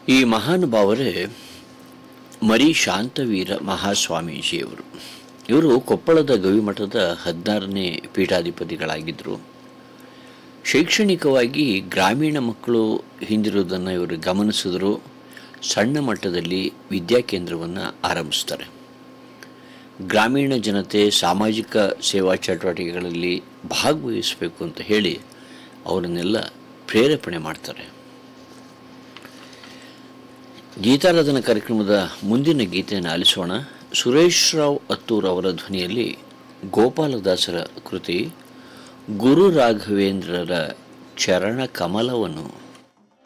ಈ ಮಹಾನುಭಾವರೇ ಮರಿ ಶಾಂತವೀರ ಮಹಾಸ್ವಾಮೀಜಿಯವರು ಇವರು ಕೊಪ್ಪಳದ ಗವಿಮಠದ ಹದಿನಾರನೇ ಪೀಠಾಧಿಪತಿಗಳಾಗಿದ್ದರು ಶೈಕ್ಷಣಿಕವಾಗಿ ಗ್ರಾಮೀಣ ಮಕ್ಕಳು ಹಿಂದಿರುವುದನ್ನು ಇವರು ಗಮನಿಸಿದ್ರು ಸಣ್ಣ ಮಟ್ಟದಲ್ಲಿ ವಿದ್ಯಾಕೇಂದ್ರವನ್ನು ಆರಂಭಿಸ್ತಾರೆ ಗ್ರಾಮೀಣ ಜನತೆ ಸಾಮಾಜಿಕ ಸೇವಾ ಚಟುವಟಿಕೆಗಳಲ್ಲಿ ಭಾಗವಹಿಸಬೇಕು ಅಂತ ಹೇಳಿ ಅವರನ್ನೆಲ್ಲ ಪ್ರೇರೇಪಣೆ ಮಾಡ್ತಾರೆ ಗೀತಾರಾಧನಾ ಕಾರ್ಯಕ್ರಮದ ಮುಂದಿನ ಗೀತೆಯನ್ನು ಆಲಿಸೋಣ ಸುರೇಶ್ ರಾವ್ ಅತ್ತೂರ್ ಅವರ ಧ್ವನಿಯಲ್ಲಿ ಗೋಪಾಲದಾಸರ ಕೃತಿ ಗುರು ರಾಘವೇಂದ್ರರ ಚರಣ ಕಮಲವನ್ನು